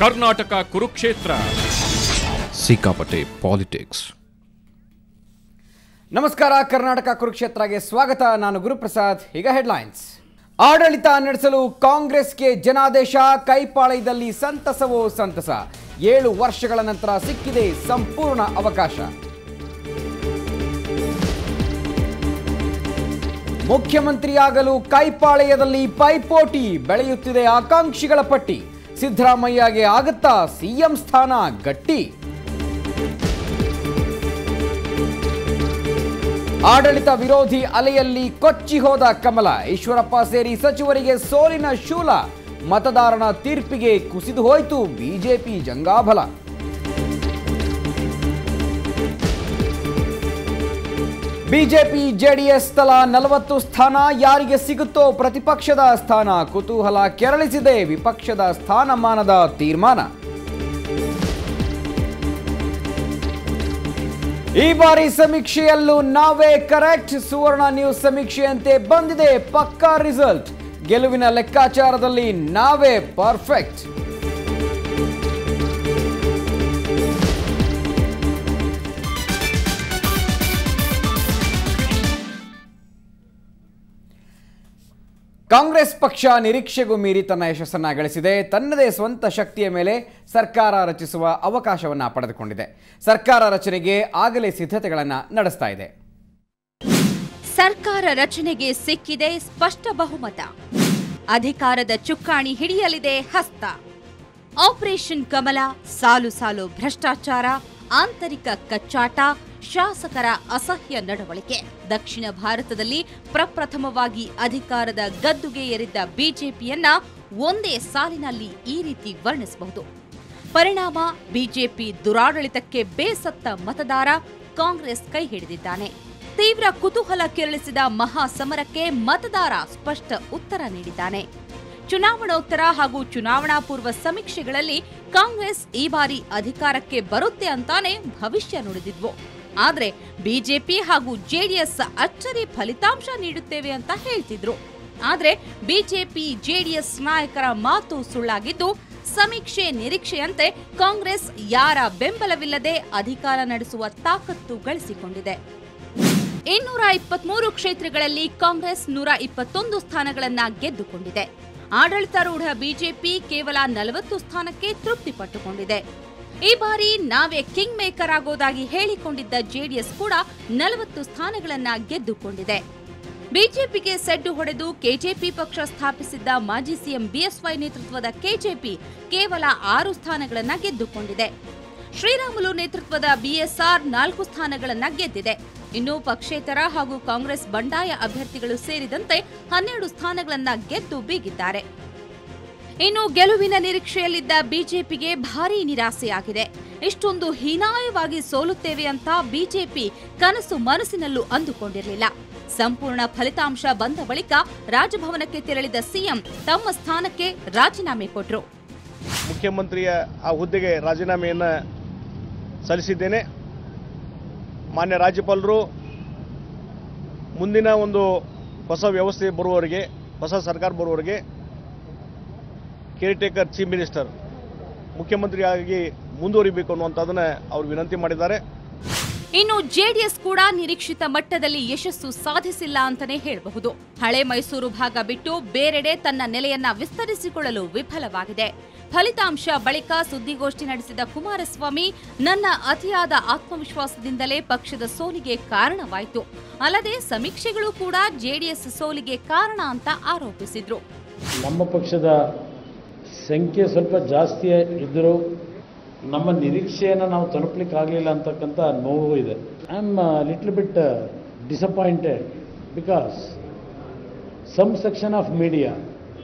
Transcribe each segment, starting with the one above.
ಕರ್ನಾಟಕ ಕುರುಕ್ಷೇತ್ರ ಸಿಕ್ಕಾಪಟ್ಟೆ ಪಾಲಿಟಿಕ್ಸ್ ನಮಸ್ಕಾರ ಕರ್ನಾಟಕ ಕುರುಕ್ಷೇತ್ರಗೆ ಸ್ವಾಗತ ನಾನು ಗುರುಪ್ರಸಾದ್ ಈಗ ಹೆಡ್ಲೈನ್ಸ್ ಆಡಳಿತ ನಡೆಸಲು ಕಾಂಗ್ರೆಸ್ಗೆ ಜನಾದೇಶ ಕೈಪಾಳಯದಲ್ಲಿ ಸಂತಸವೋ ಸಂತಸ ಏಳು ವರ್ಷಗಳ ನಂತರ ಸಿಕ್ಕಿದೆ ಸಂಪೂರ್ಣ ಅವಕಾಶ ಮುಖ್ಯಮಂತ್ರಿಯಾಗಲು ಕೈಪಾಳಯದಲ್ಲಿ ಪೈಪೋಟಿ ಬೆಳೆಯುತ್ತಿದೆ ಆಕಾಂಕ್ಷಿಗಳ ಪಟ್ಟಿ ಸಿದ್ದರಾಮಯ್ಯಗೆ ಆಗುತ್ತಾ ಸಿಎಂ ಸ್ಥಾನ ಗಟ್ಟಿ ಆಡಳಿತ ವಿರೋಧಿ ಅಲೆಯಲ್ಲಿ ಕೊಚ್ಚಿ ಹೋದ ಕಮಲ ಈಶ್ವರಪ್ಪ ಸೇರಿ ಸಚಿವರಿಗೆ ಸೋಲಿನ ಶೂಲ ಮತದಾರನ ತೀರ್ಪಿಗೆ ಕುಸಿದು ಹೋಯಿತು ಬಿಜೆಪಿ ಜಂಗಾಬಲ ಬಿಜೆಪಿ ಜೆಡಿಎಸ್ ತಲಾ ನಲವತ್ತು ಸ್ಥಾನ ಯಾರಿಗೆ ಸಿಗುತ್ತೋ ಪ್ರತಿಪಕ್ಷದ ಸ್ಥಾನ ಕುತೂಹಲ ಕೆರಳಿಸಿದೆ ವಿಪಕ್ಷದ ಸ್ಥಾನಮಾನದ ತೀರ್ಮಾನ ಈ ಬಾರಿ ಸಮೀಕ್ಷೆಯಲ್ಲೂ ನಾವೇ ಕರೆಕ್ಟ್ ಸುವರ್ಣ ನ್ಯೂಸ್ ಸಮೀಕ್ಷೆಯಂತೆ ಬಂದಿದೆ ಪಕ್ಕಾ ರಿಸಲ್ಟ್ ಗೆಲುವಿನ ಲೆಕ್ಕಾಚಾರದಲ್ಲಿ ನಾವೇ ಪರ್ಫೆಕ್ಟ್ ಕಾಂಗ್ರೆಸ್ ಪಕ್ಷ ನಿರೀಕ್ಷೆಗೂ ಮೀರಿ ತನ್ನ ಯಶಸ್ಸನ್ನ ಗಳಿಸಿದೆ ತನ್ನದೇ ಸ್ವಂತ ಶಕ್ತಿಯ ಮೇಲೆ ಸರ್ಕಾರ ರಚಿಸುವ ಅವಕಾಶವನ್ನ ಪಡೆದುಕೊಂಡಿದೆ ಸರ್ಕಾರ ರಚನೆಗೆ ಆಗಲೇ ಸಿದ್ಧತೆಗಳನ್ನು ನಡೆಸ್ತಾ ಇದೆ ಸರ್ಕಾರ ರಚನೆಗೆ ಸಿಕ್ಕಿದೆ ಸ್ಪಷ್ಟ ಬಹುಮತ ಅಧಿಕಾರದ ಚುಕ್ಕಾಣಿ ಹಿಡಿಯಲಿದೆ ಹಸ್ತ ಆಪರೇಷನ್ ಕಮಲ ಸಾಲು ಸಾಲು ಭ್ರಷ್ಟಾಚಾರ ಆಂತರಿಕ ಕಚ್ಚಾಟ ಶಾಸಕರ ಅಸಹ್ಯ ನಡವಳಿಕೆ ದಕ್ಷಿಣ ಭಾರತದಲ್ಲಿ ಪ್ರಪ್ರಥಮವಾಗಿ ಅಧಿಕಾರದ ಗದ್ದುಗೆ ಏರಿದ್ದ ಬಿಜೆಪಿಯನ್ನ ಒಂದೇ ಸಾಲಿನಲ್ಲಿ ಈ ರೀತಿ ವರ್ಣಿಸಬಹುದು ಪರಿಣಾಮ ಬಿಜೆಪಿ ದುರಾಡಳಿತಕ್ಕೆ ಬೇಸತ್ತ ಮತದಾರ ಕಾಂಗ್ರೆಸ್ ಕೈ ಹಿಡಿದಿದ್ದಾನೆ ತೀವ್ರ ಕುತೂಹಲ ಕೆರಳಿಸಿದ ಮಹಾ ಸಮರಕ್ಕೆ ಮತದಾರ ಸ್ಪಷ್ಟ ಉತ್ತರ ನೀಡಿದ್ದಾನೆ ಚುನಾವಣೋತ್ತರ ಹಾಗೂ ಚುನಾವಣಾ ಪೂರ್ವ ಸಮೀಕ್ಷೆಗಳಲ್ಲಿ ಕಾಂಗ್ರೆಸ್ ಈ ಬಾರಿ ಅಧಿಕಾರಕ್ಕೆ ಬರುತ್ತೆ ಅಂತಾನೆ ಭವಿಷ್ಯ ನುಡಿದಿದ್ವು ಆದ್ರೆ ಬಿಜೆಪಿ ಹಾಗೂ ಜೆಡಿಎಸ್ ಅಚ್ಚರಿ ಫಲಿತಾಂಶ ನೀಡುತ್ತೇವೆ ಅಂತ ಹೇಳ್ತಿದ್ರು ಆದ್ರೆ ಬಿಜೆಪಿ ಜೆಡಿಎಸ್ ನಾಯಕರ ಮಾತು ಸುಳ್ಳಾಗಿದ್ದು ಸಮೀಕ್ಷೆ ನಿರೀಕ್ಷೆಯಂತೆ ಕಾಂಗ್ರೆಸ್ ಯಾರ ಬೆಂಬಲವಿಲ್ಲದೆ ಅಧಿಕಾರ ನಡೆಸುವ ತಾಕತ್ತು ಗಳಿಸಿಕೊಂಡಿದೆ ಇನ್ನೂರ ಇಪ್ಪತ್ಮೂರು ಕ್ಷೇತ್ರಗಳಲ್ಲಿ ಕಾಂಗ್ರೆಸ್ ನೂರ ಇಪ್ಪತ್ತೊಂದು ಸ್ಥಾನಗಳನ್ನ ಗೆದ್ದುಕೊಂಡಿದೆ ಆಡಳಿತಾರೂಢ ಬಿಜೆಪಿ ಕೇವಲ ನಲವತ್ತು ಸ್ಥಾನಕ್ಕೆ ತೃಪ್ತಿಪಟ್ಟುಕೊಂಡಿದೆ ಈ ಬಾರಿ ನಾವೇ ಕಿಂಗ್ ಮೇಕರ್ ಆಗೋದಾಗಿ ಹೇಳಿಕೊಂಡಿದ್ದ ಜೆಡಿಎಸ್ ಕೂಡ ನಲವತ್ತು ಸ್ಥಾನಗಳನ್ನ ಗೆದ್ದುಕೊಂಡಿದೆ ಬಿಜೆಪಿಗೆ ಸೆಡ್ಡು ಹೊಡೆದು ಕೆಜೆಪಿ ಪಕ್ಷ ಸ್ಥಾಪಿಸಿದ್ದ ಮಾಜಿ ಸಿಎಂ ಬಿಎಸ್ವೈ ನೇತೃತ್ವದ ಕೆಜೆಪಿ ಕೇವಲ ಆರು ಸ್ಥಾನಗಳನ್ನ ಗೆದ್ದುಕೊಂಡಿದೆ ಶ್ರೀರಾಮುಲು ನೇತೃತ್ವದ ಬಿಎಸ್ಆರ್ ನಾಲ್ಕು ಸ್ಥಾನಗಳನ್ನ ಗೆದ್ದಿದೆ ಇನ್ನು ಪಕ್ಷೇತರ ಹಾಗೂ ಕಾಂಗ್ರೆಸ್ ಬಂಡಾಯ ಅಭ್ಯರ್ಥಿಗಳು ಸೇರಿದಂತೆ ಹನ್ನೆರಡು ಸ್ಥಾನಗಳನ್ನ ಗೆದ್ದು ಬೀಗಿದ್ದಾರೆ ಇನ್ನು ಗೆಲುವಿನ ನಿರೀಕ್ಷೆಯಲ್ಲಿದ್ದ ಬಿಜೆಪಿಗೆ ಭಾರೀ ನಿರಾಸೆಯಾಗಿದೆ ಇಷ್ಟೊಂದು ಹೀನಾಯವಾಗಿ ಸೋಲುತ್ತೇವೆ ಅಂತ ಬಿಜೆಪಿ ಕನಸು ಮನಸ್ಸಿನಲ್ಲೂ ಅಂದುಕೊಂಡಿರಲಿಲ್ಲ ಸಂಪೂರ್ಣ ಫಲಿತಾಂಶ ಬಂದ ಬಳಿಕ ರಾಜಭವನಕ್ಕೆ ತೆರಳಿದ ಸಿಎಂ ತಮ್ಮ ಸ್ಥಾನಕ್ಕೆ ರಾಜೀನಾಮೆ ಕೊಟ್ರು ಮುಖ್ಯಮಂತ್ರಿಯ ಆ ಹುದ್ದೆಗೆ ರಾಜೀನಾಮೆಯನ್ನು ಸಲ್ಲಿಸಿದ್ದೇನೆ ಮಾನ್ಯ ರಾಜ್ಯಪಾಲರು ಮುಂದಿನ ಒಂದು ಹೊಸ ವ್ಯವಸ್ಥೆ ಬರುವವರೆಗೆ ಹೊಸ ಸರ್ಕಾರ ಬರುವವರೆಗೆ ಕೇರ್ಟೇಕರ್ ಚೀಫ್ ಮಿನಿಸ್ಟರ್ ಮುಖ್ಯಮಂತ್ರಿಯಾಗಿ ಮುಂದುವರಿಬೇಕು ಅನ್ನುವಂಥದ್ದನ್ನು ಅವರು ವಿನಂತಿ ಮಾಡಿದ್ದಾರೆ ಇನ್ನು ಜೆಡಿಎಸ್ ಕೂಡ ನಿರೀಕ್ಷಿತ ಮಟ್ಟದಲ್ಲಿ ಯಶಸ್ಸು ಸಾಧಿಸಿಲ್ಲ ಅಂತಾನೆ ಹೇಳಬಹುದು ಹಳೆ ಮೈಸೂರು ಭಾಗ ಬಿಟ್ಟು ಬೇರೆಡೆ ತನ್ನ ನೆಲೆಯನ್ನ ವಿಸ್ತರಿಸಿಕೊಳ್ಳಲು ವಿಫಲವಾಗಿದೆ ಫಲಿತಾಂಶ ಬಳಿಕ ಸುದ್ದಿಗೋಷ್ಠಿ ನಡೆಸಿದ ಕುಮಾರಸ್ವಾಮಿ ನನ್ನ ಅತಿಯಾದ ಆತ್ಮವಿಶ್ವಾಸದಿಂದಲೇ ಪಕ್ಷದ ಸೋಲಿಗೆ ಕಾರಣವಾಯಿತು ಅಲ್ಲದೆ ಸಮೀಕ್ಷೆಗಳು ಕೂಡ ಜೆಡಿಎಸ್ ಸೋಲಿಗೆ ಕಾರಣ ಅಂತ ಆರೋಪಿಸಿದ್ರು ನಮ್ಮ ಪಕ್ಷದ ಸಂಖ್ಯೆ ಸ್ವಲ್ಪ ಜಾಸ್ತಿ ಇದ್ದರೂ ನಮ್ಮ ನಿರೀಕ್ಷೆಯನ್ನು ನಾವು ತಲುಪಲಿಕ್ಕೆ ಆಗಲಿಲ್ಲ ಅಂತಕ್ಕಂಥ ನೋವು ಇದೆ I am little bit disappointed because some section of media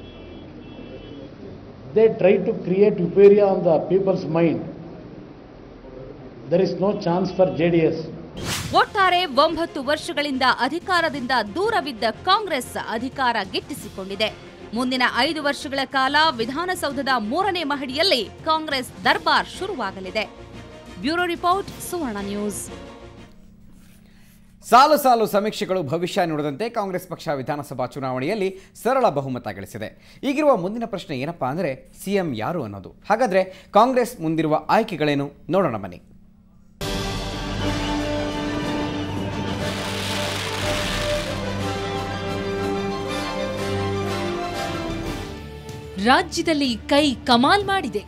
they try to create euphoria on the people's mind there is no chance for J D S ಒಟ್ಟಾರೆ ಒಂಬತ್ತು ವರ್ಷಗಳಿಂದ ಅಧಿಕಾರದಿಂದ ದೂರವಿದ್ದ ಕಾಂಗ್ರೆಸ್ ಅಧಿಕಾರ ಗಿಟ್ಟಿಸಿಕೊಂಡಿದೆ ಮುಂದಿನ ಐದು ವರ್ಷಗಳ ಕಾಲ ವಿಧಾನಸೌಧದ ಮೂರನೇ ಮಹಡಿಯಲ್ಲಿ ಕಾಂಗ್ರೆಸ್ ದರ್ಬಾರ್ ಶುರುವಾಗಲಿದೆ ಬ್ಯೂರೋ ರಿಪೋರ್ಟ್ ಸುವರ್ಣ ನ್ಯೂಸ್ ಸಾಲು ಸಾಲು ಸಮೀಕ್ಷೆಗಳು ಭವಿಷ್ಯ ನುಡಿದಂತೆ ಕಾಂಗ್ರೆಸ್ ಪಕ್ಷ ವಿಧಾನಸಭಾ ಚುನಾವಣೆಯಲ್ಲಿ ಸರಳ ಬಹುಮತ ಗಳಿಸಿದೆ ಈಗಿರುವ ಮುಂದಿನ ಪ್ರಶ್ನೆ ಏನಪ್ಪಾ ಅಂದರೆ ಸಿಎಂ ಯಾರು ಅನ್ನೋದು ಹಾಗಾದ್ರೆ ಕಾಂಗ್ರೆಸ್ ಮುಂದಿರುವ ಆಯ್ಕೆಗಳೇನು ನೋಡೋಣ ಬನ್ನಿ ರಾಜ್ಯದಲ್ಲಿ ಕೈ ಕಮಾಲ್ ಮಾಡಿದೆ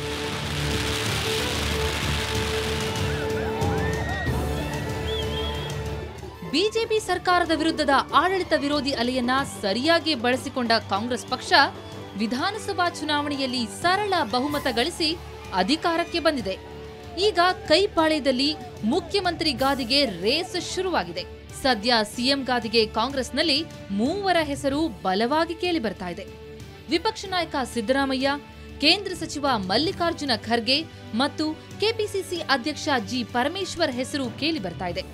ಬಿಜೆಪಿ ಸರ್ಕಾರದ ವಿರುದ್ಧದ ಆಡಳಿತ ವಿರೋಧಿ ಅಲೆಯನ್ನ ಸರಿಯಾಗಿ ಬಳಸಿಕೊಂಡ ಕಾಂಗ್ರೆಸ್ ಪಕ್ಷ ವಿಧಾನಸಭಾ ಚುನಾವಣೆಯಲ್ಲಿ ಸರಳ ಬಹುಮತ ಗಳಿಸಿ ಅಧಿಕಾರಕ್ಕೆ ಬಂದಿದೆ ಈಗ ಕೈಪಾಳ್ಯದಲ್ಲಿ ಮುಖ್ಯಮಂತ್ರಿ ಗಾದಿಗೆ ರೇಸ್ ಶುರುವಾಗಿದೆ ಸದ್ಯ ಸಿಎಂ ಗಾದಿಗೆ ಕಾಂಗ್ರೆಸ್ನಲ್ಲಿ ಮೂವರ ಹೆಸರು ಬಲವಾಗಿ ಕೇಳಿ ಬರ್ತಾ ಇದೆ ವಿಪಕ್ಷ ನಾಯಕ ಸಿದ್ದರಾಮಯ್ಯ ಕೇಂದ್ರ ಸಚಿವ ಮಲ್ಲಿಕಾರ್ಜುನ ಖರ್ಗೆ ಮತ್ತು ಕೆಪಿಸಿಸಿ ಅಧ್ಯಕ್ಷ ಜಿ ಪರಮೇಶ್ವರ್ ಹೆಸರು ಕೇಳಿ ಬರ್ತಾ ಇದೆ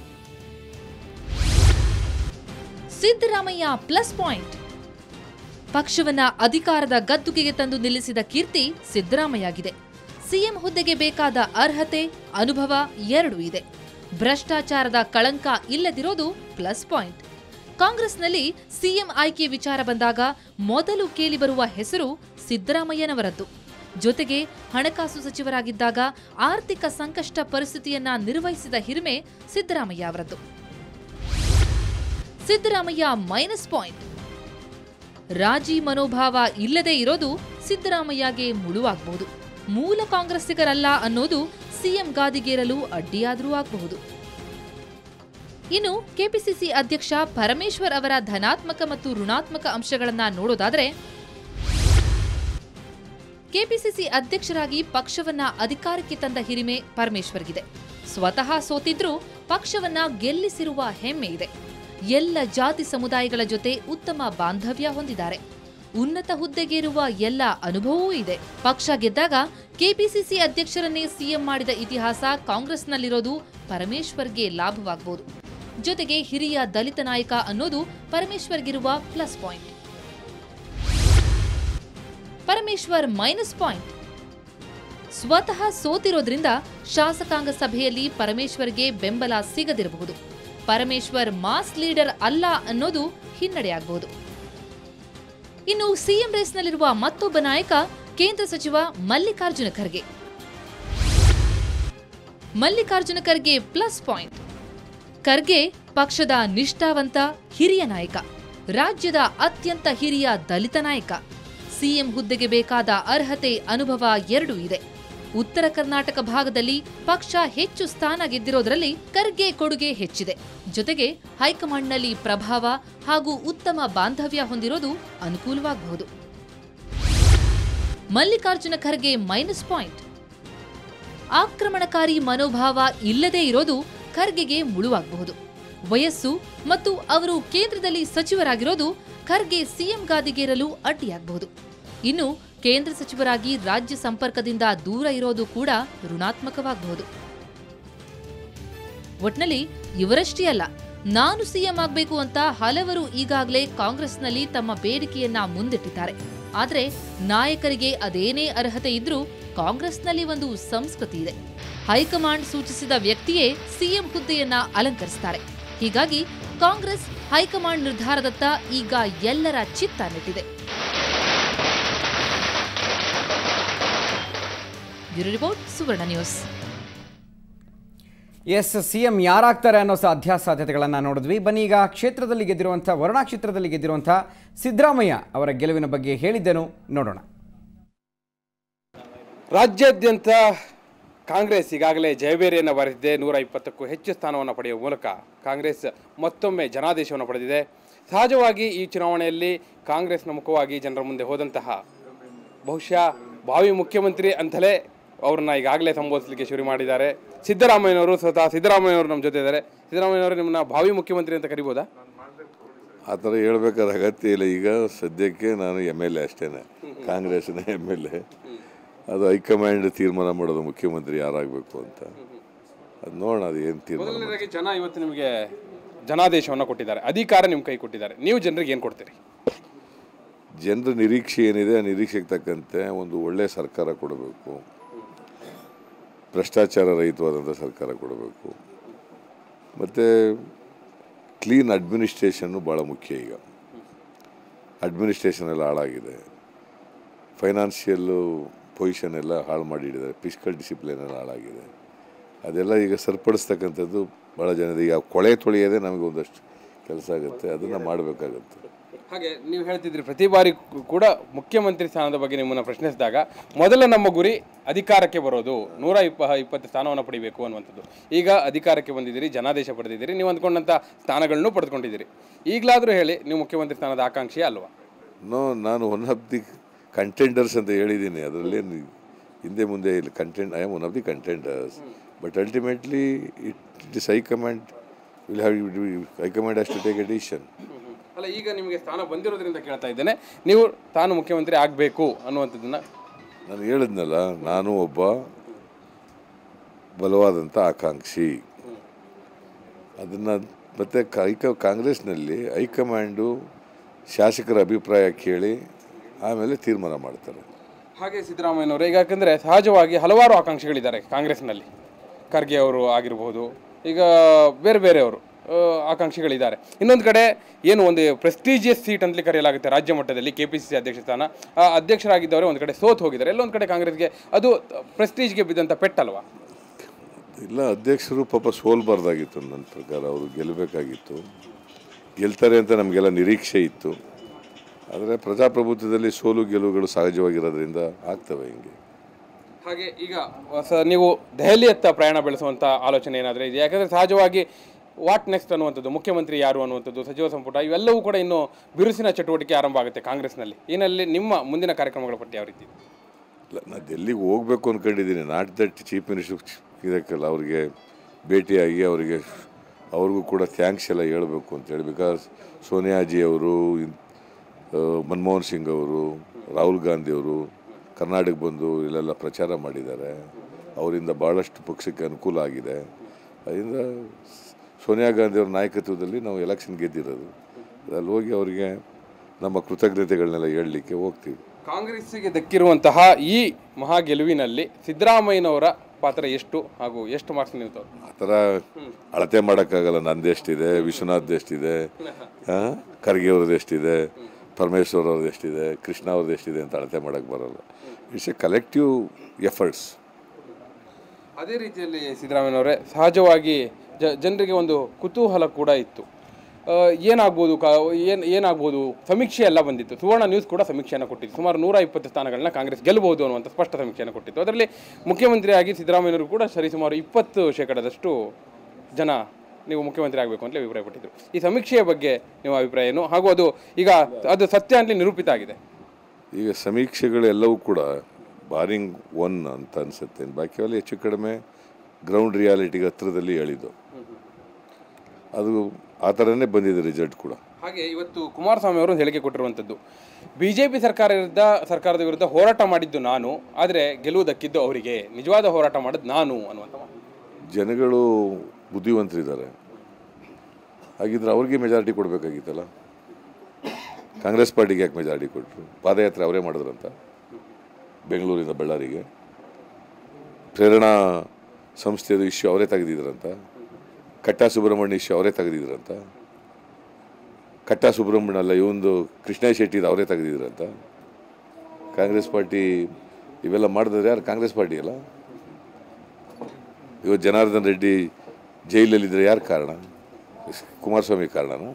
ಸಿದ್ದರಾಮಯ್ಯ ಪ್ಲಸ್ ಪಾಯಿಂಟ್ ಪಕ್ಷವನ್ನ ಅಧಿಕಾರದ ಗದ್ದುಗೆಗೆ ತಂದು ನಿಲ್ಲಿಸಿದ ಕೀರ್ತಿ ಸಿದ್ದರಾಮಯ್ಯಗಿದೆ ಸಿಎಂ ಹುದ್ದೆಗೆ ಬೇಕಾದ ಅರ್ಹತೆ ಅನುಭವ ಎರಡೂ ಇದೆ ಭ್ರಷ್ಟಾಚಾರದ ಕಳಂಕ ಇಲ್ಲದಿರೋದು ಪ್ಲಸ್ ಪಾಯಿಂಟ್ ಕಾಂಗ್ರೆಸ್ನಲ್ಲಿ ಸಿಎಂ ಆಯ್ಕೆ ವಿಚಾರ ಬಂದಾಗ ಮೊದಲು ಕೇಳಿಬರುವ ಹೆಸರು ಸಿದ್ದರಾಮಯ್ಯನವರದ್ದು ಜೊತೆಗೆ ಹಣಕಾಸು ಸಚಿವರಾಗಿದ್ದಾಗ ಆರ್ಥಿಕ ಸಂಕಷ್ಟ ಪರಿಸ್ಥಿತಿಯನ್ನ ನಿರ್ವಹಿಸಿದ ಹಿರಿಮೆ ಸಿದ್ದರಾಮಯ್ಯ ಅವರದ್ದು ಸಿದ್ದರಾಮಯ್ಯ ಮೈನಸ್ ಪಾಯಿಂಟ್ ರಾಜಿ ಮನೋಭಾವ ಇಲ್ಲದೆ ಇರೋದು ಸಿದ್ದರಾಮಯ್ಯಗೆ ಮುಳುವಾಗಬಹುದು ಮೂಲ ಕಾಂಗ್ರೆಸ್ಸಿಗರಲ್ಲ ಅನ್ನೋದು ಸಿಎಂ ಗಾದಿಗೇರಲು ಅಡ್ಡಿಯಾದರೂ ಆಗಬಹುದು ಇನ್ನು ಕೆಪಿಸಿಸಿ ಅಧ್ಯಕ್ಷ ಪರಮೇಶ್ವರ್ ಅವರ ಧನಾತ್ಮಕ ಮತ್ತು ಋಣಾತ್ಮಕ ಅಂಶಗಳನ್ನ ನೋಡೋದಾದ್ರೆ ಕೆಪಿಸಿಸಿ ಅಧ್ಯಕ್ಷರಾಗಿ ಪಕ್ಷವನ್ನ ಅಧಿಕಾರಕ್ಕೆ ತಂದ ಹಿರಿಮೆ ಪರಮೇಶ್ವರ್ಗಿದೆ ಸ್ವತಃ ಸೋತಿದ್ರೂ ಪಕ್ಷವನ್ನ ಗೆಲ್ಲಿಸಿರುವ ಹೆಮ್ಮೆ ಇದೆ ಎಲ್ಲ ಜಾತಿ ಸಮುದಾಯಗಳ ಜೊತೆ ಉತ್ತಮ ಬಾಂಧವ್ಯ ಹೊಂದಿದ್ದಾರೆ ಉನ್ನತ ಹುದ್ದೆಗೇರುವ ಎಲ್ಲ ಅನುಭವವೂ ಇದೆ ಪಕ್ಷ ಗೆದ್ದಾಗ ಕೆಪಿಸಿಸಿ ಅಧ್ಯಕ್ಷರನ್ನೇ ಸಿಎಂ ಮಾಡಿದ ಇತಿಹಾಸ ಕಾಂಗ್ರೆಸ್ನಲ್ಲಿರೋದು ಪರಮೇಶ್ವರ್ಗೆ ಲಾಭವಾಗಬಹುದು ಜೊತೆಗೆ ಹಿರಿಯ ದಲಿತ ನಾಯಕ ಅನ್ನೋದು ಪರಮೇಶ್ವರ್ಗಿರುವ plus point Parameshwar minus point ಸ್ವತಃ ಸೋತಿರೋದ್ರಿಂದ ಶಾಸಕಾಂಗ ಸಭೆಯಲ್ಲಿ ಪರಮೇಶ್ವರ್ಗೆ ಬೆಂಬಲ ಸಿಗದಿರಬಹುದು ಪರಮೇಶ್ವರ್ ಮಾಸ್ ಲೀಡರ್ ಅಲ್ಲ ಅನ್ನೋದು ಹಿನ್ನಡೆಯಾಗಬಹುದು ಇನ್ನು ಸಿಎಂ ರೇಸ್ನಲ್ಲಿರುವ ಮತ್ತೊಬ್ಬ ನಾಯಕ ಕೇಂದ್ರ ಸಚಿವ ಮಲ್ಲಿಕಾರ್ಜುನ ಖರ್ಗೆ ಮಲ್ಲಿಕಾರ್ಜುನ ಖರ್ಗೆ ಪ್ಲಸ್ ಪಾಯಿಂಟ್ ಖರ್ಗೆ ಪಕ್ಷದ ನಿಷ್ಠಾವಂತ ಹಿರಿಯ ನಾಯಕ ರಾಜ್ಯದ ಅತ್ಯಂತ ಹಿರಿಯ ದಲಿತ ನಾಯಕ ಸಿಎಂ ಹುದ್ದೆಗೆ ಬೇಕಾದ ಅರ್ಹತೆ ಅನುಭವ ಎರಡೂ ಇದೆ ಉತ್ತರ ಕರ್ನಾಟಕ ಭಾಗದಲ್ಲಿ ಪಕ್ಷ ಹೆಚ್ಚು ಸ್ಥಾನ ಗೆದ್ದಿರೋದ್ರಲ್ಲಿ ಖರ್ಗೆ ಕೊಡುಗೆ ಹೆಚ್ಚಿದೆ ಜೊತೆಗೆ ಹೈಕಮಾಂಡ್ನಲ್ಲಿ ಪ್ರಭಾವ ಹಾಗೂ ಉತ್ತಮ ಬಾಂಧವ್ಯ ಹೊಂದಿರೋದು ಅನುಕೂಲವಾಗಬಹುದು ಮಲ್ಲಿಕಾರ್ಜುನ ಖರ್ಗೆ ಮೈನಸ್ ಪಾಯಿಂಟ್ ಆಕ್ರಮಣಕಾರಿ ಮನೋಭಾವ ಇಲ್ಲದೇ ಇರೋದು ಖರ್ಗೆಗೆ ಮುಳುವಾಗಬಹುದು ವಯಸ್ಸು ಮತ್ತು ಅವರು ಕೇಂದ್ರದಲ್ಲಿ ಸಚಿವರಾಗಿರೋದು ಖರ್ಗೆ ಸಿಎಂ ಗಾದಿಗೇರಲು ಅಡ್ಡಿಯಾಗಬಹುದು ಇನ್ನು ಕೇಂದ್ರ ಸಚಿವರಾಗಿ ರಾಜ್ಯ ಸಂಪರ್ಕದಿಂದ ದೂರ ಇರೋದು ಕೂಡ ಋಣಾತ್ಮಕವಾಗಬಹುದು ಒಟ್ನಲ್ಲಿ ಇವರಷ್ಟೇ ಅಲ್ಲ ನಾನು ಸಿಎಂ ಆಗಬೇಕು ಅಂತ ಹಲವರು ಈಗಾಗಲೇ ಕಾಂಗ್ರೆಸ್ನಲ್ಲಿ ತಮ್ಮ ಬೇಡಿಕೆಯನ್ನ ಮುಂದಿಟ್ಟಿದ್ದಾರೆ ಆದ್ರೆ ನಾಯಕರಿಗೆ ಅದೇನೇ ಅರ್ಹತೆ ಇದ್ರೂ ಕಾಂಗ್ರೆಸ್ನಲ್ಲಿ ಒಂದು ಸಂಸ್ಕೃತಿ ಇದೆ ಹೈಕಮಾಂಡ್ ಸೂಚಿಸಿದ ವ್ಯಕ್ತಿಯೇ ಸಿಎಂ ಹುದ್ದೆಯನ್ನ ಅಲಂಕರಿಸ್ತಾರೆ ಹೀಗಾಗಿ ಕಾಂಗ್ರೆಸ್ ಹೈಕಮಾಂಡ್ ನಿರ್ಧಾರದತ್ತ ಈಗ ಎಲ್ಲರ ಚಿತ್ತ ನೆಟ್ಟಿದೆ ಬ್ಯೂರೋ ರಿಪೋರ್ಟ್ ಸುವರ್ಣ ನ್ಯೂಸ್ ಎಸ್ ಸಿ ಎಂ ಯಾರಾಗ್ತಾರೆ ಅನ್ನೋ ಸಾಧ್ಯಾಸಾಧ್ಯತೆಗಳನ್ನು ನೋಡಿದ್ವಿ ಬನ್ನಿ ಈಗ ಕ್ಷೇತ್ರದಲ್ಲಿ ಗೆದ್ದಿರುವಂಥ ವರುಣಾ ಕ್ಷೇತ್ರದಲ್ಲಿ ಗೆದ್ದಿರುವಂಥ ಸಿದ್ದರಾಮಯ್ಯ ಅವರ ಗೆಲುವಿನ ಬಗ್ಗೆ ಹೇಳಿದ್ದೇನು ನೋಡೋಣ ರಾಜ್ಯಾದ್ಯಂತ ಕಾಂಗ್ರೆಸ್ ಈಗಾಗಲೇ ಜಯಬೇರಿಯನ್ನು ಬರೆದಿದೆ ನೂರ ಇಪ್ಪತ್ತಕ್ಕೂ ಹೆಚ್ಚು ಸ್ಥಾನವನ್ನು ಪಡೆಯುವ ಮೂಲಕ ಕಾಂಗ್ರೆಸ್ ಮತ್ತೊಮ್ಮೆ ಜನಾದೇಶವನ್ನು ಪಡೆದಿದೆ ಸಹಜವಾಗಿ ಈ ಚುನಾವಣೆಯಲ್ಲಿ ಕಾಂಗ್ರೆಸ್ನ ಮುಖವಾಗಿ ಜನರ ಮುಂದೆ ಹೋದಂತಹ ಬಹುಶಃ ಭಾವಿ ಮುಖ್ಯಮಂತ್ರಿ ಅಂತಲೇ ಅವ್ರನ್ನ ಈಗಾಗಲೇ ಸಂಬೋಧಿಸಲಿಕ್ಕೆ ಶುರು ಮಾಡಿದ್ದಾರೆ ಸಿದ್ದರಾಮಯ್ಯನವರು ಸ್ವತಃ ಸಿದ್ದರಾಮಯ್ಯವರು ನಮ್ಮ ಜೊತೆ ಇದ್ದಾರೆ ಸಿದ್ದರಾಮಯ್ಯನವರು ನಿಮ್ಮನ್ನ ಭಾವಿ ಮುಖ್ಯಮಂತ್ರಿ ಅಂತ ಕರಿಬೋದಾ ಆ ಥರ ಹೇಳ್ಬೇಕಾದ ಅಗತ್ಯ ಇಲ್ಲ ಈಗ ಸದ್ಯಕ್ಕೆ ನಾನು ಎಮ್ ಎಲ್ ಎ ಅಷ್ಟೇ ಕಾಂಗ್ರೆಸ್ನ ಎಮ್ ಎಲ್ ಎ ಅದು ಹೈಕಮಾಂಡ್ ತೀರ್ಮಾನ ಮಾಡೋದು ಮುಖ್ಯಮಂತ್ರಿ ಯಾರಾಗಬೇಕು ಅಂತ ಅದು ನೋಡೋಣ ಅದು ಏನು ತೀರ್ಮಾನ ಮಾಡ್ತಾರೆ. ಮೊದಲನೇದಾಗಿ ಜನ ಇವತ್ತು ನಿಮಗೆ ಜನಾದೇಶವನ್ನು ಕೊಟ್ಟಿದ್ದಾರೆ ಅಧಿಕಾರ ನಿಮ್ಮ ಕೈ ಕೊಟ್ಟಿದ್ದಾರೆ ನೀವು ಜನರಿಗೆ ಏನು ಕೊಡ್ತೀರಿ ಜನರ ನಿರೀಕ್ಷೆ ಏನಿದೆ ಆ ನಿರೀಕ್ಷೆಗೆ ತಕ್ಕಂತೆ ಒಂದು ಒಳ್ಳೆಯ ಸರ್ಕಾರ ಕೊಡಬೇಕು ಭ್ರಷ್ಟಾಚಾರ ರಹಿತವಾದಂಥ ಸರ್ಕಾರ ಕೊಡಬೇಕು ಮತ್ತು ಕ್ಲೀನ್ ಅಡ್ಮಿನಿಸ್ಟ್ರೇಷನ್ನು ಭಾಳ ಮುಖ್ಯ ಈಗ ಅಡ್ಮಿನಿಸ್ಟ್ರೇಷನ್ ಎಲ್ಲ ಹಾಳಾಗಿದೆ ಫೈನಾನ್ಷಿಯಲ್ಲು ಪೊಸಿಷನ್ ಎಲ್ಲ ಹಾಳು ಮಾಡಿಟ್ಟಿದ್ದಾರೆ ಫಿಸಿಕಲ್ ಡಿಸಿಪ್ಲಿನ್ ಎಲ್ಲ ಹಾಳಾಗಿದೆ ಅದೆಲ್ಲ ಈಗ ಸರಿಪಡಿಸ್ತಕ್ಕಂಥದ್ದು ಭಾಳ ಜನರಿಗೆ ಈಗ ಕೊಳೆ ತೊಳೆಯೋದೇ ನಮಗೆ ಒಂದಷ್ಟು ಕೆಲಸ ಆಗುತ್ತೆ ಅದನ್ನು ಮಾಡಬೇಕಾಗತ್ತೆ ಹಾಗೆ ನೀವು ಹೇಳ್ತಿದ್ರಿ ಪ್ರತಿ ಬಾರಿ ಕು- ಕೂಡ ಮುಖ್ಯಮಂತ್ರಿ ಸ್ಥಾನದ ಬಗ್ಗೆ ನಿಮ್ಮನ್ನು ಪ್ರಶ್ನಿಸಿದಾಗ ಮೊದಲ ನಮ್ಮ ಗುರಿ ಅಧಿಕಾರಕ್ಕೆ ಬರೋದು ನೂರ ಇಪ್ಪ ಇಪ್ಪತ್ತು ಸ್ಥಾನವನ್ನು ಪಡಿಬೇಕು ಅನ್ನುವಂಥದ್ದು ಈಗ ಅಧಿಕಾರಕ್ಕೆ ಬಂದಿದ್ದೀರಿ ಜನಾದೇಶ ಪಡೆದಿದ್ದೀರಿ ನೀವು ಅಂದ್ಕೊಂಡಂಥ ಸ್ಥಾನಗಳನ್ನು ಪಡೆದುಕೊಂಡಿದ್ದೀರಿ ಈಗಲಾದರೂ ಹೇಳಿ ನೀವು ಮುಖ್ಯಮಂತ್ರಿ ಸ್ಥಾನದ ಆಕಾಂಕ್ಷಿ ಅಲ್ವಾ ನೋ ನಾನು ಒನ್ ಆಫ್ ದಿ ಕಂಟೆಂಡರ್ಸ್ ಅಂತ ಹೇಳಿದ್ದೀನಿ ಅದರಲ್ಲೇನು ಹಿಂದೆ ಮುಂದೆ ಇಲ್ಲ content I am one of the contenders but ultimately it it is high command will have high command has to take a decision ಅಲ್ಲ ಈಗ ನಿಮಗೆ ಸ್ಥಾನ ಬಂದಿರೋದ್ರಿಂದ ಕೇಳ್ತಾ ಇದ್ದೇನೆ ನೀವು ತಾನು ಮುಖ್ಯಮಂತ್ರಿ ಆಗಬೇಕು ಅನ್ನುವಂಥದ್ದನ್ನು ನಾನು ಹೇಳಿದ್ನಲ್ಲ ನಾನು ಒಬ್ಬ ಬಲವಾದಂಥ ಆಕಾಂಕ್ಷಿ ಅದನ್ನು ಮತ್ತು ಹೈಕ ಕಾಂಗ್ರೆಸ್ನಲ್ಲಿ ಹೈಕಮಾಂಡು ಶಾಸಕರ ಅಭಿಪ್ರಾಯ ಕೇಳಿ ಆಮೇಲೆ ತೀರ್ಮಾನ ಮಾಡ್ತಾರೆ ಹಾಗೆ ಸಿದ್ದರಾಮಯ್ಯನವರು ಈಗ ಯಾಕಂದರೆ ಸಹಜವಾಗಿ ಹಲವಾರು ಆಕಾಂಕ್ಷಿಗಳಿದ್ದಾರೆ ಕಾಂಗ್ರೆಸ್ನಲ್ಲಿ ಖರ್ಗೆ ಅವರು ಆಗಿರಬಹುದು ಈಗ ಬೇರೆ ಬೇರೆಯವರು ಆ, ಆಕಾಂಕ್ಷಿಗಳಿದ್ದಾರೆ ಇನ್ನೊಂದು ಕಡೆ ಏನು ಒಂದು ಪ್ರೆಸ್ಟೀಜಿಯಸ್ ಸೀಟ್ ಅಂತಲೇ ಕರೆಯಲಾಗುತ್ತೆ ರಾಜ್ಯ ಮಟ್ಟದಲ್ಲಿ ಕೆ ಪಿ ಸಿ ಸಿ ಅಧ್ಯಕ್ಷ ಸ್ಥಾನ ಆ ಅಧ್ಯಕ್ಷರಾಗಿದ್ದವರು ಒಂದು ಕಡೆ ಸೋತ್ ಹೋಗಿದ್ದಾರೆ ಎಲ್ಲೊಂದು ಕಡೆ ಕಾಂಗ್ರೆಸ್ಗೆ ಅದು ಪ್ರೆಸ್ಟೀಜ್ಗೆ ಬಿದ್ದಂಥ ಪೆಟ್ಟಲ್ವಾ ಇಲ್ಲ ಅಧ್ಯಕ್ಷರು ಪಾಪ ಸೋಲ್ಬಾರ್ದಾಗಿತ್ತು ನನ್ನ ಪ್ರಕಾರ ಅವರು ಗೆಲ್ಲಬೇಕಾಗಿತ್ತು ಗೆಲ್ತಾರೆ ಅಂತ ನಮಗೆಲ್ಲ ನಿರೀಕ್ಷೆ ಇತ್ತು ಆದರೆ ಪ್ರಜಾಪ್ರಭುತ್ವದಲ್ಲಿ ಸೋಲು ಗೆಲುವುಗಳು ಸಹಜವಾಗಿರೋದ್ರಿಂದ ಆಗ್ತವೆ ಹಿಂಗೆ ಹಾಗೆ ಈಗ ಹೊಸ ನೀವು ದೆಹಲಿಯತ್ತ ಪ್ರಯಾಣ ಬೆಳೆಸುವಂಥ ಆಲೋಚನೆ ಏನಾದರೂ ಇದೆ ಯಾಕಂದರೆ ಸಹಜವಾಗಿ ವಾಟ್ ನೆಕ್ಸ್ಟ್ ಅನ್ನುವಂಥದ್ದು ಮುಖ್ಯಮಂತ್ರಿ ಯಾರು ಅನ್ನುವಂಥದ್ದು ಸಚಿವ ಸಂಪುಟ ಇವೆಲ್ಲವೂ ಕೂಡ ಇನ್ನು ಬಿರುಸಿನ ಚಟುವಟಿಕೆ ಆರಂಭ ಆಗುತ್ತೆ ಕಾಂಗ್ರೆಸ್ನಲ್ಲಿ ಏನಲ್ಲಿ ನಿಮ್ಮ ಮುಂದಿನ ಕಾರ್ಯಕ್ರಮಗಳ ಪಟ್ಟಿ ಯಾವ ರೀತಿ ಇಲ್ಲ ನಾನು ಡೆಲ್ಲಿಗೆ ಹೋಗ್ಬೇಕು ಅಂದ್ಕೊಂಡಿದ್ದೀನಿ ನಾಟ್ ದಟ್ ಚೀಫ್ ಮಿನಿಸ್ಟರ್ ಇದಕ್ಕಲ್ಲ ಅವರಿಗೆ ಭೇಟಿಯಾಗಿ ಅವರಿಗೆ ಅವ್ರಿಗೂ ಕೂಡ ಥ್ಯಾಂಕ್ಸ್ ಎಲ್ಲ ಹೇಳಬೇಕು ಅಂತೇಳಿ ಬಿಕಾಸ್ ಸೋನಿಯಾಜಿ ಅವರು ಇನ್- ಆ, ಮನಮೋಹನ್ ಸಿಂಗ್ ಅವರು ರಾಹುಲ್ ಗಾಂಧಿ ಅವರು ಕರ್ನಾಟಕ ಬಂದು ಇಲ್ಲೆಲ್ಲ ಪ್ರಚಾರ ಮಾಡಿದ್ದಾರೆ ಅವರಿಂದ ಭಾಳಷ್ಟು ಪಕ್ಷಕ್ಕೆ ಅನುಕೂಲ ಆಗಿದೆ ಅದರಿಂದ ಸೋನಿಯಾ ಗಾಂಧಿ ಅವರ ನಾಯಕತ್ವದಲ್ಲಿ ನಾವು ಎಲೆಕ್ಷನ್ ಗೆದ್ದಿರೋದು ಅಲ್ಲಿ ಹೋಗಿ ಅವರಿಗೆ ನಮ್ಮ ಕೃತಜ್ಞತೆಗಳನ್ನೆಲ್ಲ ಹೇಳಲಿಕ್ಕೆ ಹೋಗ್ತೀವಿ ಕಾಂಗ್ರೆಸ್ಸಿಗೆ ದಕ್ಕಿರುವಂತಹ ಈ ಮಹಾ ಗೆಲುವಿನಲ್ಲಿ ಸಿದ್ದರಾಮಯ್ಯನವರ ಪಾತ್ರ ಎಷ್ಟು ಹಾಗೂ ಎಷ್ಟು ಮಾರ್ಕ್ಸ್ ನೀವು ತಗೋ- ಆ ಥರ ಅಳತೆ ಮಾಡೋಕ್ಕಾಗಲ್ಲ ನಂದು ಎಷ್ಟಿದೆ ವಿಶ್ವನಾಥ್ ಎಷ್ಟಿದೆ ಆ, ಖರ್ಗೆ ಅವ್ರದ್ದು ಎಷ್ಟಿದೆ ಪರಮೇಶ್ವರ್ ಅವ್ರದ್ದು ಎಷ್ಟಿದೆ ಕೃಷ್ಣ ಅವ್ರದ್ದು ಎಷ್ಟಿದೆ ಅಂತ ಅಳತೆ ಮಾಡೋಕ್ಕೆ ಬರಲ್ಲ ಇಟ್ಸ್ ಎ ಕಲೆಕ್ಟಿವ್ ಎಫರ್ಟ್ಸ್ ಅದೇ ರೀತಿಯಲ್ಲಿ ಸಿದ್ದರಾಮಯ್ಯನವರೇ ಸಹಜವಾಗಿ ಜ ಜನರಿಗೆ ಒಂದು ಕುತೂಹಲ ಕೂಡ ಇತ್ತು ಆ, ಏನಾಗ್ಬೋದು ಕಾ ಏನು ಏನಾಗ್ಬೋದು ಸಮೀಕ್ಷೆ ಎಲ್ಲ ಬಂದಿತ್ತು ಸುವರ್ಣ ನ್ಯೂಸ್ ಕೂಡ ಸಮೀಕ್ಷೆಯನ್ನು ಕೊಟ್ಟಿತ್ತು ಸುಮಾರು ನೂರ ಇಪ್ಪತ್ತು ಸ್ಥಾನಗಳನ್ನ ಕಾಂಗ್ರೆಸ್ ಗೆಲ್ಲಬಹುದು ಅನ್ನುವಂಥ ಸ್ಪಷ್ಟ ಸಮೀಕ್ಷೆಯನ್ನು ಕೊಟ್ಟಿತ್ತು ಅದರಲ್ಲಿ ಮುಖ್ಯಮಂತ್ರಿಯಾಗಿ ಸಿದ್ದರಾಮಯ್ಯನವರು ಕೂಡ ಸರಿಸುಮಾರು ಇಪ್ಪತ್ತು ಶೇಕಡದಷ್ಟು ಜನ ನೀವು ಮುಖ್ಯಮಂತ್ರಿ ಆಗಬೇಕು ಅಂತಲೇ ಅಭಿಪ್ರಾಯಪಟ್ಟಿದ್ರು ಈ ಸಮೀಕ್ಷೆಯ ಬಗ್ಗೆ ನಿಮ್ಮ ಅಭಿಪ್ರಾಯ ಏನು ಹಾಗೂ ಅದು ಈಗ ಅದು ಸತ್ಯ ಅಂತಲೇ ನಿರೂಪಿತ ಆಗಿದೆ ಈಗ ಸಮೀಕ್ಷೆಗಳೆಲ್ಲವೂ ಕೂಡ ಬಾರಿಂಗ್ ಒನ್ ಅಂತ ಅನಿಸುತ್ತೆ ಬಾಕಿ ಎಲ್ಲ ಹೆಚ್ಚು ಕಡಿಮೆ ಗ್ರೌಂಡ್ ರಿಯಾಲಿಟಿಗೆ ಹತ್ರದಲ್ಲಿ ಹೇಳಿದ್ದು ಅದು ಆ ಥರನೇ ಬಂದಿದೆ ರಿಸಲ್ಟ್ ಕೂಡ ಹಾಗೆ ಇವತ್ತು ಕುಮಾರಸ್ವಾಮಿ ಅವರು ಒಂದು ಹೇಳಿಕೆ ಕೊಟ್ಟಿರುವಂಥದ್ದು ಬಿಜೆಪಿ ಸರ್ಕಾರ ವಿರುದ್ಧ ಸರ್ಕಾರದ ವಿರುದ್ಧ ಹೋರಾಟ ಮಾಡಿದ್ದು ನಾನು ಆದರೆ ಗೆಲುವು ದಕ್ಕಿದ್ದು ಅವರಿಗೆ ನಿಜವಾದ ಹೋರಾಟ ಮಾಡಿದ್ದು ನಾನು ಅನ್ನುವಂಥ ಮಾತು. ಜನಗಳು ಬುದ್ಧಿವಂತರಿದ್ದಾರೆ ಹಾಗಿದ್ರೆ ಅವ್ರಿಗೆ ಮೆಜಾರಿಟಿ ಕೊಡಬೇಕಾಗಿತ್ತಲ್ಲ ಕಾಂಗ್ರೆಸ್ ಪಾರ್ಟಿಗೆ ಯಾಕೆ ಮೆಜಾರಿಟಿ ಕೊಟ್ಟರು ಪಾದಯಾತ್ರೆ ಅವರೇ ಮಾಡಿದ್ರಂತ ಬೆಂಗಳೂರಿಂದ ಬಳ್ಳಾರಿಗೆ ಪ್ರೇರಣಾ ಸಂಸ್ಥೆದು ಇಶ್ಯೂ ಅವರೇ ತೆಗೆದಿದ್ರಂತ ಕಟ್ಟಾ ಸುಬ್ರಹ್ಮಣ್ಯ ಇಶ್ಯೂ ಅವರೇ ತೆಗೆದಿದ್ರಂತ ಕಟ್ಟಾ ಸುಬ್ರಹ್ಮಣ್ಯ ಅಲ್ಲ ಇವೊಂದು ಕೃಷ್ಣ ಶೆಟ್ಟಿದು ಅವರೇ ತೆಗೆದಿದ್ರಂತ ಕಾಂಗ್ರೆಸ್ ಪಾರ್ಟಿ ಇವೆಲ್ಲ ಮಾಡಿದ್ರೆ ಯಾರು ಕಾಂಗ್ರೆಸ್ ಪಾರ್ಟಿ ಅಲ್ಲ ಇವತ್ತು ಜನಾರ್ದನ್ ರೆಡ್ಡಿ ಜೈಲಲ್ಲಿದ್ದರೆ ಯಾರು ಕಾರಣ ಕುಮಾರಸ್ವಾಮಿ ಕಾರಣನಾ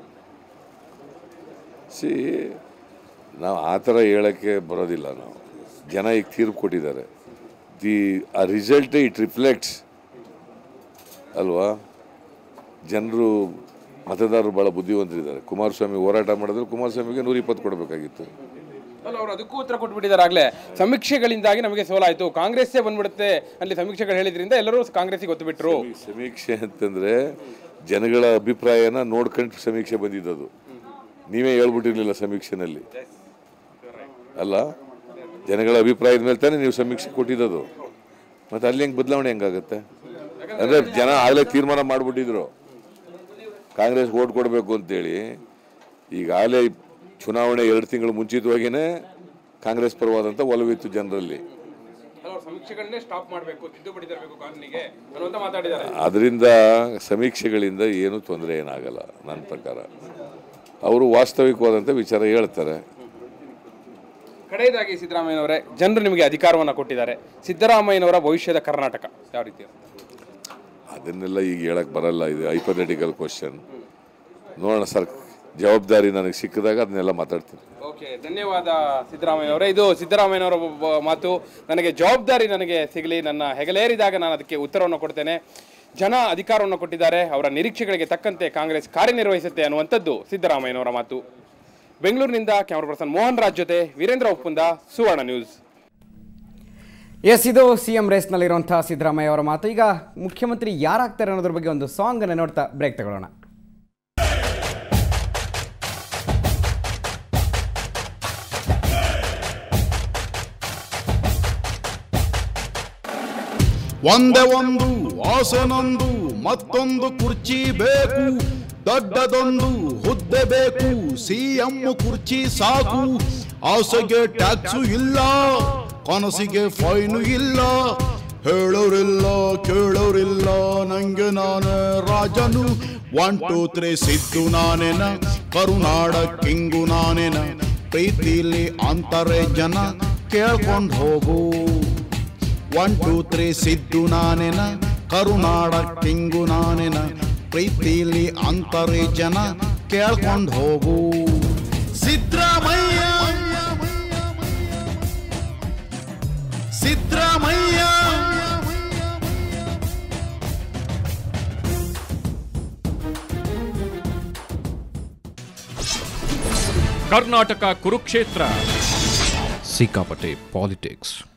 ಸಿ ನಾವು ಆ ಥರ ಹೇಳೋಕ್ಕೆ ಬರೋದಿಲ್ಲ ನಾವು ಜನ ಈಗ ತೀರ್ಪು ಕೊಟ್ಟಿದ್ದಾರೆ ದಿ ಆ ರಿಸಲ್ಟ್ ಇಟ್ ರಿಫ್ಲೆಕ್ಟ್ಸ್ ಅಲ್ವಾ ಜನರು ಮತದಾರರು ಭಾಳ ಬುದ್ಧಿವಂತರಿದ್ದಾರೆ ಕುಮಾರಸ್ವಾಮಿ ಹೋರಾಟ ಮಾಡಿದ್ರೆ ಕುಮಾರಸ್ವಾಮಿಗೆ ನೂರ ಇಪ್ಪತ್ತು ಕೊಡಬೇಕಾಗಿತ್ತು ಅಲ್ಲ ಅವರು ಅದಕ್ಕೂ ಉತ್ತರ ಕೊಟ್ಬಿಟ್ಟಿದ್ದಾರೆ ಆಗಲೇ ಸಮೀಕ್ಷೆಗಳಿಂದಾಗಿ ನಮಗೆ ಸೋಲಾಯಿತು ಕಾಂಗ್ರೆಸ್ಸೇ ಬಂದ್ಬಿಡುತ್ತೆ ಅಲ್ಲಿ ಸಮೀಕ್ಷೆಗಳು ಹೇಳಿದ್ರಿಂದ ಎಲ್ಲರೂ ಕಾಂಗ್ರೆಸ್ಸಿಗೆ ಒತ್ತು ಬಿಟ್ಟರು ಸಮೀಕ್ಷೆ ಅಂತಂದರೆ ಜನಗಳ ಅಭಿಪ್ರಾಯನ ನೋಡ್ಕೊಂಡು ಸಮೀಕ್ಷೆ ಬಂದಿದ್ದದು ನೀವೇ ಹೇಳ್ಬಿಟ್ಟಿರ್ಲಿಲ್ಲ ಸಮೀಕ್ಷೆನಲ್ಲಿ ಅಲ್ಲ ಜನಗಳ ಅಭಿಪ್ರಾಯದ ಮೇಲೆ ತಾನೇ ನೀವು ಸಮೀಕ್ಷೆ ಕೊಟ್ಟಿದ್ದದು ಮತ್ತೆ ಅಲ್ಲಿ ಹೆಂಗೆ ಬದಲಾವಣೆ ಹೆಂಗಾಗುತ್ತೆ ಅಂದರೆ ಜನ ಆಗಲೇ ತೀರ್ಮಾನ ಮಾಡಿಬಿಟ್ಟಿದ್ರು ಕಾಂಗ್ರೆಸ್ ಓಟ್ ಕೊಡಬೇಕು ಅಂತೇಳಿ ಈಗಾಗಲೇ ಚುನಾವಣೆ ಎರಡು ತಿಂಗಳು ಮುಂಚಿತವಾಗಿಯೇ ಕಾಂಗ್ರೆಸ್ ಪರವಾದಂಥ ಒಲವಿತ್ತು ಜನರಲ್ಲಿ ಕೆಲವರು ಸಮೀಕ್ಷೆಗಳನ್ನೇ ಸ್ಟಾಪ್ ಮಾಡಬೇಕು ತಿದ್ದುಪಡಿ ತರಬೇಕು ಕಾನೂನಿಗೆ ಅನ್ನುವಂತ ಮಾತಾಡಿದ್ದಾರೆ ಅದರಿಂದ ಸಮೀಕ್ಷೆಗಳಿಂದ ಏನೂ ತೊಂದರೆ ಏನಾಗಲ್ಲ ನನ್ನ ಪ್ರಕಾರ ಅವರು ವಾಸ್ತವಿಕವಾದಂಥ ವಿಚಾರ ಹೇಳ್ತಾರೆ ಕಡೆಯದಾಗಿ ಸಿದ್ದರಾಮಯ್ಯನವರೇ ಜನರು ನಿಮಗೆ ಅಧಿಕಾರವನ್ನು ಕೊಟ್ಟಿದ್ದಾರೆ ಸಿದ್ದರಾಮಯ್ಯನವರ ಭವಿಷ್ಯದ ಕರ್ನಾಟಕ ಯಾವ ರೀತಿ ಅದನ್ನೆಲ್ಲ ಈಗ ಹೇಳಕ್ಕೆ ಬರಲ್ಲ ಇದು ಹೈಪಥೆಟಿಕಲ್ ಕ್ವಶನ್ ನೋಡೋಣ ಸರ್ ಜವಾಬ್ದಾರಿ ನನಗೆ ಸಿಕ್ಕಿದಾಗ ಅದನ್ನೆಲ್ಲ ಮಾತಾಡ್ತೀನಿ ಓಕೆ ಧನ್ಯವಾದ ಸಿದ್ದರಾಮಯ್ಯನವರೇ ಇದು ಸಿದ್ದರಾಮಯ್ಯನವರ ಒಬ್ಬ ಮಾತು ನನಗೆ ಜವಾಬ್ದಾರಿ ನನಗೆ ಸಿಗಲಿ ನನ್ನ ಹೆಗಲೇರಿದಾಗ ನಾನು ಅದಕ್ಕೆ ಉತ್ತರವನ್ನು ಕೊಡ್ತೇನೆ ಜನ ಅಧಿಕಾರವನ್ನು ಕೊಟ್ಟಿದ್ದಾರೆ ಅವರ ನಿರೀಕ್ಷೆಗಳಿಗೆ ತಕ್ಕಂತೆ ಕಾಂಗ್ರೆಸ್ ಕಾರ್ಯನಿರ್ವಹಿಸುತ್ತೆ ಅನ್ನುವಂಥದ್ದು ಸಿದ್ದರಾಮಯ್ಯನವರ ಮಾತು ಬೆಂಗಳೂರಿನಿಂದ ಕ್ಯಾಮರಾ ಪರ್ಸನ್ ಮೋಹನ್ ರಾಜ್ ಜೊತೆ ವೀರೇಂದ್ರ ಒಪ್ಪುಂದ ಸುವರ್ಣ ನ್ಯೂಸ್ ಎಸ್ ಇದು ಸಿ ಎಂ ರೇಸ್ನಲ್ಲಿರುವಂತಹ ಸಿದ್ದರಾಮಯ್ಯ ಅವರ ಮಾತು ಈಗ ಮುಖ್ಯಮಂತ್ರಿ ಯಾರಾಗ್ತಾರೆ ಅನ್ನೋದ್ರ ಬಗ್ಗೆ ಒಂದು ಸಾಂಗ್ ಅನ್ನು ನೋಡ್ತಾ ಬ್ರೇಕ್ ತಗೊಳ್ಳೋಣ ಒಂದೇ ಒಂದು ಆಸೆ ನಂದು ಮತ್ತೊಂದು ಕುರ್ಚಿ ಬೇಕು ದೊಡ್ಡದೊಂದು ಹುದ್ದೆ ಬೇಕು ಸಿಎಂ ಕುರ್ಚಿ ಸಾಕು ಆಸೆಗೆ ಟ್ಯಾಕ್ಸು ಇಲ್ಲ ಕನಸಿಗೆ ಫೈನು ಇಲ್ಲ ಹೇಳೋರಿಲ್ಲ ಕೇಳೋರಿಲ್ಲ ನಂಗೆ ನಾನೇ ರಾಜನು ಒನ್ ಟೂ ತ್ರೀ ಸಿದ್ದು ನಾನೇನ ಕರುನಾಡ ಕಿಂಗು ನಾನೇನ ಪ್ರೀತಿಲಿ ಅಂತಾರೆ ಜನ ಕೇಳ್ಕೊಂಡು ಹೋಗು ಒನ್ ಟೂ ತ್ರೀ ಸಿದ್ದು ನಾನೆನ ಕರುನಾಡ ಕಿಂಗು ನಾನೆನ ಪ್ರೀತಿಲಿ ಅಂತರಿ ಜನ ಕೇಳ್ಕೊಂಡು ಹೋಗು ಸಿದ್ದರಾಮಯ್ಯ ಸಿದ್ದರಾಮಯ್ಯ ಕರ್ನಾಟಕ ಕುರುಕ್ಷೇತ್ರ ಸಿಕ್ಕಾಪಟ್ಟೆ ಪಾಲಿಟಿಕ್ಸ್